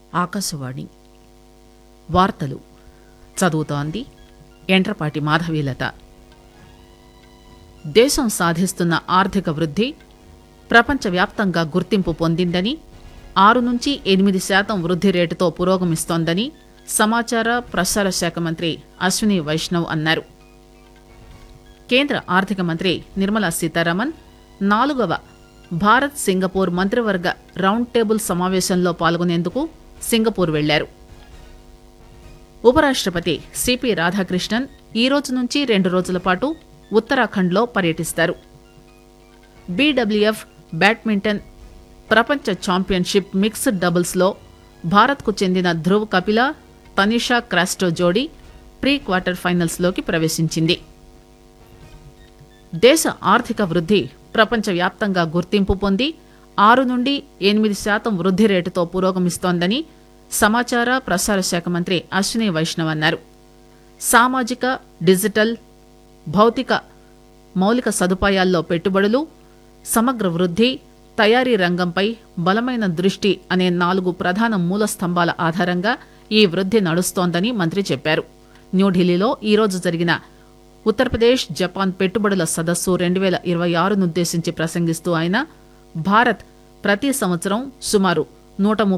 ఆకాశవాణి వార్తలు చదువుతోంది ఎంట్రపాటి మాధవీలత దేశం సాధిస్తున్న ఆర్థిక వృద్ధి ప్రపంచవ్యాప్తంగా గుర్తింపు పొందిందని ఆరు నుంచి ఎనిమిది శాతం వృద్ధి రేటుతో పురోగమిస్తోందని సమాచార ప్రసార శాఖ మంత్రి అశ్విని వైష్ణవ్ అన్నారు కేంద్ర ఆర్థిక మంత్రి నిర్మలా సీతారామన్ నాలుగవ భారత్ సింగపూర్ మంత్రివర్గ రౌండ్ టేబుల్ సమావేశంలో పాల్గొనేందుకు సింగపూర్ వెళ్లారు ఉపరాష్టపతి సిపి రాధాకృష్ణన్ ఈ రోజు నుంచి రెండు రోజుల పాటు ఉత్తరాఖండ్లో పర్యటిస్తారు బీడబ్ల్యూఎఫ్ బ్యాడ్మింటన్ ప్రపంచ ఛాంపియన్షిప్ మిక్స్డ్ డబుల్స్లో భారత్కు చెందిన ధ్రువ్ కపిల తనిషా క్రాస్టో జోడీ ప్రీ క్వార్టర్ ఫైనల్స్లోకి ప్రవేశించింది దేశ ఆర్థిక వృద్ధి ప్రపంచవ్యాప్తంగా గుర్తింపు పొంది ఆరు నుండి ఎనిమిది శాతం వృద్ధి రేటుతో పురోగమిస్తోందని సమాచార ప్రసార శాఖ మంత్రి అశ్విని వైష్ణవ్ అన్నారు సామాజిక డిజిటల్ భౌతిక మౌలిక సదుపాయాల్లో పెట్టుబడులు సమగ్ర వృద్ధి తయారీ రంగంపై బలమైన దృష్టి అనే నాలుగు ప్రధాన మూల స్తంభాల ఆధారంగా ఈ వృద్ధి నడుస్తోందని మంత్రి చెప్పారు న్యూఢిల్లీలో ఈరోజు జరిగిన ఉత్తరప్రదేశ్ జపాన్ పెట్టుబడుల సదస్సు రెండు వేల ఇరవై ఆరునుద్దేశించి ప్రసంగిస్తూ ఆయన భారత్ ప్రతి సంవత్సరం సుమారు నూట